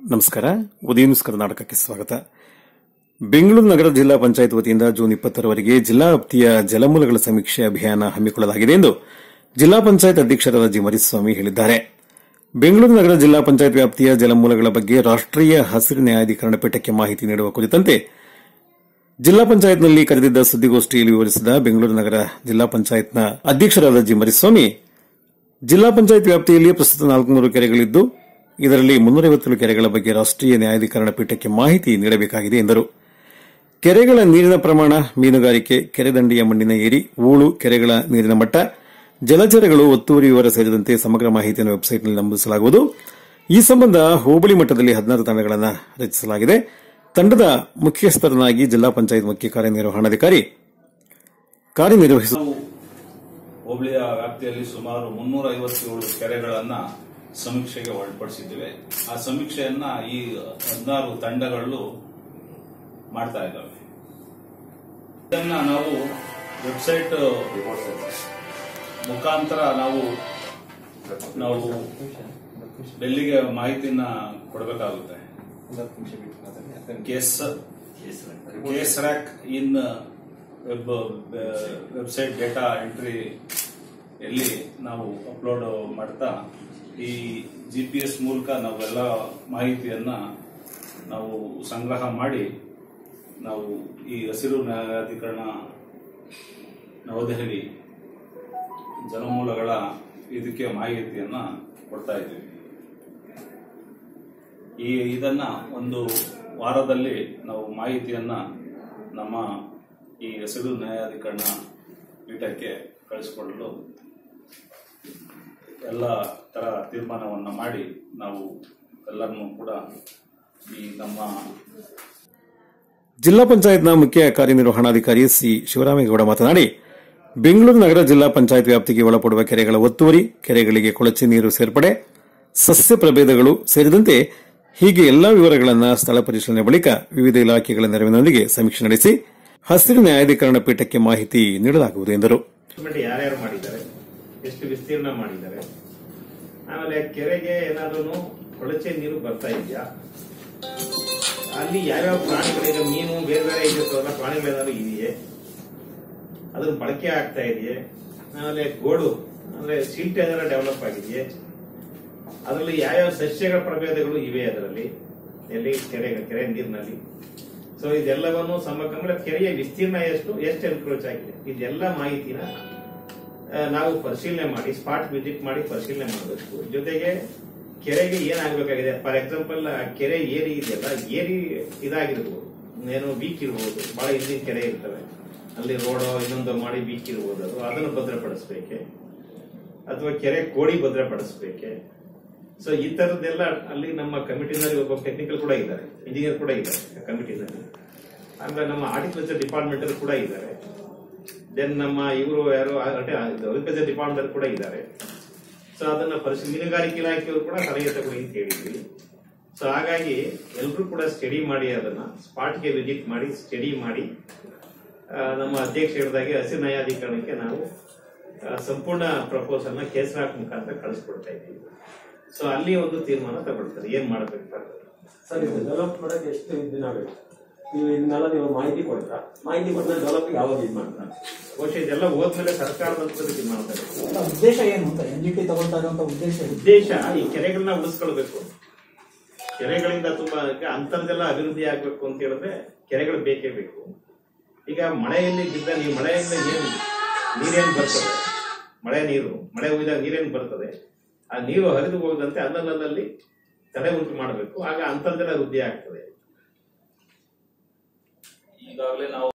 ನಮಸ್ಕಾರ ಉದಯ ನ್ಯೂಸ್ ಕರ್ನಾಟಕಕ್ಕೆ ಸ್ವಾಗತ ಬೆಂಗಳೂರು ನಗರ ಜಿಲ್ಲಾ ಪಂಚಾಯತ್ ವತಿಯಿಂದ ಜೂನ್ ಇಪ್ಪತ್ತರವರೆಗೆ ಜಿಲ್ಲಾ ವ್ಯಾಪ್ತಿಯ ಜಲಮೂಲಗಳ ಸಮೀಕ್ಷೆ ಅಭಿಯಾನ ಹಮ್ಮಿಕೊಳ್ಳಲಾಗಿದೆ ಎಂದು ಜಿಲ್ಲಾ ಪಂಚಾಯತ್ ಅಧ್ಯಕ್ಷರಾದ ಜಿ ಮರಿಸ್ವಾಮಿ ಹೇಳಿದ್ದಾರೆ ಬೆಂಗಳೂರು ನಗರ ಜಿಲ್ಲಾ ಪಂಚಾಯತ್ ವ್ಯಾಪ್ತಿಯ ಜಲಮೂಲಗಳ ಬಗ್ಗೆ ರಾಷ್ಟೀಯ ಹಸಿರು ನ್ಯಾಯಾಧೀಕರಣ ಪೀಠಕ್ಕೆ ಮಾಹಿತಿ ನೀಡುವ ಕುರಿತಂತೆ ಜಿಲ್ಲಾ ಪಂಚಾಯತ್ನಲ್ಲಿ ಕರೆದಿದ್ದ ಸುದ್ದಿಗೋಷ್ಠಿಯಲ್ಲಿ ವಿವರಿಸಿದ ಬೆಂಗಳೂರು ನಗರ ಜಿಲ್ಲಾ ಪಂಚಾಯತ್ನ ಅಧ್ಯಕ್ಷರಾದ ಜಿ ಮರಿಸ್ವಾಮಿ ಜಿಲ್ಲಾ ಪಂಚಾಯತ್ ವ್ಯಾಪ್ತಿಯಲ್ಲಿ ಪ್ರಸ್ತುತ ನಾಲ್ಕುನೂರು ಕೆರೆಗಳಿದ್ದು ಇದರಲ್ಲಿ ಮುನ್ನೂರೈವತ್ತೇಳು ಕೆರೆಗಳ ಬಗ್ಗೆ ರಾಷ್ಟೀಯ ನ್ಯಾಯಾಧೀಕರಣ ಪೀಠಕ್ಕೆ ಮಾಹಿತಿ ನೀಡಬೇಕಾಗಿದೆ ಎಂದರು ಕೆರೆಗಳ ನೀರಿನ ಪ್ರಮಾಣ ಮೀನುಗಾರಿಕೆ ಕೆರೆದಂಡೆಯ ಮಣ್ಣಿನ ಏರಿ ಹೂಳು ಕೆರೆಗಳ ನೀರಿನ ಮಟ್ಟ ಜಲಚರಗಳು ಒತ್ತುವರಿ ವಿವರ ಸೇರಿದಂತೆ ಸಮಗ್ರ ಮಾಹಿತಿಯನ್ನು ವೆಬ್ಸೈಟ್ನಲ್ಲಿ ನಮೂದಿಸಲಾಗುವುದು ಈ ಸಂಬಂಧ ಹೋಬಳಿ ಮಟ್ಟದಲ್ಲಿ ಹದಿನಾರು ತಂಡಗಳನ್ನು ರಚಿಸಲಾಗಿದೆ ತಂಡದ ಮುಖ್ಯಸ್ಥರನ್ನಾಗಿ ಜಿಲ್ಲಾ ಪಂಚಾಯತ್ ಮುಖ್ಯ ಕಾರ್ಯನಿರ್ವಹಣಾಧಿಕಾರಿ ಕಾರ್ಯನಿರ್ವಹಿಸುವ ನಾವು ಹೋಬಳಿಯ ವ್ಯಾಪ್ತಿಯಲ್ಲಿ ಸುಮಾರು ಮುನ್ನೂರ ಐವತ್ತೇಳು ಕೆರೆಗಳನ್ನ ಸಮೀಕ್ಷೆಗೆ ಒಳಪಡಿಸಿದ್ದೇವೆ ಆ ಸಮೀಕ್ಷೆಯನ್ನ ಈ ಹದಿನಾರು ತಂಡಗಳು ಮಾಡ್ತಾ ಇದ್ದಾವೆ ಇದನ್ನ ನಾವು ವೆಬ್ಸೈಟ್ ಮುಖಾಂತರ ನಾವು ನಾವು ಡೆಲ್ಲಿಗೆ ಮಾಹಿತಿನ ಕೊಡಬೇಕಾಗುತ್ತೆ case case rack in web website data entry ಎಲ್ಲಿ ನಾವು ಅಪ್ಲೋಡ್ ಮಾಡ್ತಾ ಈ ಜಿ ಪಿ ಎಸ್ ಮೂಲಕ ನಾವೆಲ್ಲ ಮಾಹಿತಿಯನ್ನ ನಾವು ಸಂಗ್ರಹ ಮಾಡಿ ನಾವು ಈ ಹಸಿರು ನ್ಯಾಯಾಧೀಕರಣ ನವದೆಹಲಿ ಜಲಮೂಲಗಳ ಇದಕ್ಕೆ ಮಾಹಿತಿಯನ್ನ ಕೊಡ್ತಾ ಇದ್ದೀವಿ ಈ ಇದನ್ನ ಒಂದು ವಾರದಲ್ಲಿ ನಾವು ಮಾಹಿತಿಯನ್ನ ನಮ್ಮ ಈ ಹಸಿರು ನ್ಯಾಯಾಧೀಕರಣ ಪೀಠಕ್ಕೆ ಕಳಿಸಿಕೊಳ್ಳಲು ಎಲ್ಲ ತರ ತೀರ್ಮಾನವನ್ನ ಮಾಡಿ ನಾವು ಎಲ್ಲರನ್ನೂ ಕೂಡ ಈ ನಮ್ಮ ಜಿಲ್ಲಾ ಪಂಚಾಯತ್ನ ಮುಖ್ಯ ಕಾರ್ಯನಿರ್ವಹಣಾಧಿಕಾರಿ ಸಿ ಶಿವರಾಮೇಗೌಡ ಮಾತನಾಡಿ ಬೆಂಗಳೂರು ನಗರ ಜಿಲ್ಲಾ ಪಂಚಾಯತ್ ವ್ಯಾಪ್ತಿಗೆ ಒಳಪಡುವ ಕೆರೆಗಳ ಒತ್ತುವರಿ ಕೆರೆಗಳಿಗೆ ಕೊಳಚೆ ನೀರು ಸೇರ್ಪಡೆ ಸಸ್ಯ ಪ್ರಭೇದಗಳು ಸೇರಿದಂತೆ ಹೀಗೆ ಎಲ್ಲಾ ವಿವರಗಳನ್ನು ಸ್ಥಳ ಪರಿಶೀಲನೆ ಬಳಿಕ ವಿವಿಧ ಇಲಾಖೆಗಳ ನೆರವಿನೊಂದಿಗೆ ಸಮೀಕ್ಷೆ ನಡೆಸಿ ಹಸಿರು ನ್ಯಾಯಾಧೀಕರಣ ಪೀಠಕ್ಕೆ ಮಾಹಿತಿ ನೀಡಲಾಗುವುದು ಎಂದರು ಎಸ್ಟಿಮೇಟ್ ಯಾರ್ಯಾರು ಮಾಡಿದ್ದಾರೆ ಎಷ್ಟು ವಿಸ್ತೀರ್ಣ ಮಾಡಿದ್ದಾರೆ ಆಮೇಲೆ ಕೆರೆಗೆ ಏನಾದ್ರೂ ಕೊಳಚೆ ನೀರು ಬರ್ತಾ ಇದೆಯಾ ಅಲ್ಲಿ ಯಾವ್ಯಾವ ಪ್ರಾಣಿಗಳಿದೆ ಮೀನು ಬೇರೆ ಬೇರೆ ಇರುತ್ತಲ್ಲ ಪ್ರಾಣಿಗಳೇನಾದ್ರು ಇದೆಯೇ ಅದ್ರ ಬಳಕೆ ಆಗ್ತಾ ಇದೆಯೇ ಆಮೇಲೆ ಗೋಡು ಅಂದ್ರೆ ಸಿಲ್ಟ್ ಏನಾದ್ರು ಡೆವಲಪ್ ಆಗಿದೆಯೇ ಅದರಲ್ಲಿ ಯಾವ್ಯಾವ ಸಸ್ಯಗಳ ಪ್ರಭೇದಗಳು ಇವೆ ಅದರಲ್ಲಿ ಎಲ್ಲಿ ಕೆರೆ ಕೆರೆ ನೀರಿನಲ್ಲಿ ಸೊ ಇದೆಲ್ಲವನ್ನು ಸಮಗ್ರ ಅಂದ್ರೆ ಕೆರೆಯ ವಿಸ್ತೀರ್ಣ ಎಷ್ಟು ಎಷ್ಟು ಎನ್ಕ್ರೋಚ್ ಆಗಿದೆ ಇದೆಲ್ಲ ಮಾಹಿತಿನ ಆ, ನಾವು ಪರಿಶೀಲನೆ ಮಾಡಿ ಸ್ಪಾಟ್ ವಿಸಿಟ್ ಮಾಡಿ ಪರಿಶೀಲನೆ ಮಾಡಬೇಕು ಜೊತೆಗೆ ಕೆರೆಗೆ ಏನಾಗಬೇಕಾಗಿದೆ ಫಾರ್ ಎಕ್ಸಾಂಪಲ್ ಕೆರೆ ಏರಿ ಇದೆಯಲ್ಲ ಏರಿ ಇದಾಗಿರ್ಬೋದು ಏನೋ ವೀಕ್ ಇರ್ಬೋದು ಬಹಳ ಹಿಂದಿನ ಕೆರೆ ಇರ್ತವೆ ಅಲ್ಲಿ ರೋಡೋ ಇನ್ನೊಂದು ಮಾಡಿ ವೀಕ್ ಇರ್ಬೋದು ಅದು ಅದನ್ನು ಭದ್ರಪಡಿಸ್ಬೇಕೆ ಅಥವಾ ಕೆರೆ ಕೋಡಿ ಭದ್ರಪಡಿಸ್ಬೇಕೆ ಸೊ ಈ ತರದ್ದೆಲ್ಲ ಅಲ್ಲಿ ನಮ್ಮ ಕಮಿಟಿನಲ್ಲಿ ಒಬ್ಬ ಟೆಕ್ನಿಕಲ್ ಕೂಡ ಇದ್ದಾರೆ ಇಂಜಿನಿಯರ್ ಕೂಡ ಇದ್ದಾರೆ ಕಮಿಟಿನಲ್ಲಿ ಆಮೇಲೆ ನಮ್ಮ ಆರ್ಟಿಕಲ್ಚರ್ ಡಿಪಾರ್ಟ್ಮೆಂಟ್ ಅಲ್ಲಿ ಕೂಡ ಇದ್ದಾರೆ ದೆನ್ ನಮ್ಮ ಇವರು ಯಾರು ಅಗ್ರಿಕಲ್ಚರ್ ಡಿಪಾರ್ಟ್ಮೆಂಟ್ ಕೂಡ ಇದ್ದಾರೆ ಸೊ ಅದನ್ನ ಪರಿಶೀಲ ಮೀನುಗಾರಿಕೆ ಇಲಾಖೆಯವರು ಕೂಡ ಸಲಹೆ ತಗೊಳ್ಳಿ ಅಂತ ಹೇಳಿದ್ವಿ ಸೊ ಹಾಗಾಗಿ ಎಲ್ಲರೂ ಕೂಡ ಸ್ಟಡಿ ಮಾಡಿ ಅದನ್ನ ಸ್ಪಾಟ್ಗೆ ವಿಸಿಟ್ ಮಾಡಿ ಸ್ಟಡಿ ಮಾಡಿ ಆ, ನಮ್ಮ ಅಧ್ಯಕ್ಷ ಹೇಳಿದಾಗೆ ಹಸಿರು ನ್ಯಾಯಾಧೀಕರಣಕ್ಕೆ ನಾವು ಆ, ಸಂಪೂರ್ಣ ಪ್ರಪೋಸಲ್ನ ಕೇಸ್ ರಾಕ್ ಮುಖಾಂತರ ಕಳಿಸ್ಕೊಡ್ತಾ ಇದ್ದೀವಿ ಸೊ ಅಲ್ಲಿ ಒಂದು ತೀರ್ಮಾನ ತಗೊಳ್ತಾರೆ ಏನ್ ಮಾಡ್ಬೇಕು ಅಂತ. ಸರ್ ಇದು ಡೆವಲಪ್ ಮಾಡಕ್ಕೆ ಎಷ್ಟು ದಿನ ಬೇಕು ನೀವು ಇದನ್ನೆಲ್ಲ ನೀವು ಮಾಹಿತಿ ಕೊಡ್ತೀರಾ ಮಾಹಿತಿ ಕೊಟ್ಟರೆ ಡೆವಲಪ್ ಯಾವಾಗ ಇದು ಮಾಡ್ತಾರೆ ಬಹುಶಃ ಇದೆಲ್ಲ ಹೋದ್ಮೇಲೆ ಸರ್ಕಾರದ ಹಂತದಲ್ಲಿ ಇದು ಮಾಡ್ತಾರೆ ಉದ್ದೇಶ ಏನು ಅಂತ ಎನ್ ಜಿ ಟಿ ತಗೊಳ್ತಾ ಇರುವಂತ ಉದ್ದೇಶ ಏನು? ಉದ್ದೇಶ ಈ ಕೆರೆಗಳನ್ನ ಉಳಿಸ್ಕೊಳ್ಬೇಕು ಕೆರೆಗಳಿಂದ ತುಂಬಾ ಅದಕ್ಕೆ ಅಂತರ್ಜಲ ಅಭಿವೃದ್ಧಿ ಆಗ್ಬೇಕು ಅಂತ ಹೇಳಿದ್ರೆ ಕೆರೆಗಳು ಬೇಕೇ ಬೇಕು ಈಗ ಮಳೆಯಲ್ಲಿ ಬಿದ್ದ ನೀವು ಮಳೆಯಿಂದ ಏನು ನೀರೇನು ಬರ್ತದೆ ಮಳೆ ನೀರು ಮಳೆ ಹುಯ್ದಾಗ ನೀರೇನು ಬರ್ತದೆ ಆ ನೀರು ಹರಿದು ಹೋಗದಂತೆ ಅಲ್ಲಲ್ಲಲ್ಲಿ ತಡೆ ಉಂಟು ಮಾಡಬೇಕು ಆಗ ಅಂತರ್ಜಲ ವೃದ್ಧಿ ಆಗ್ತದೆ ಈಗಾಗಲೇ ನಾವು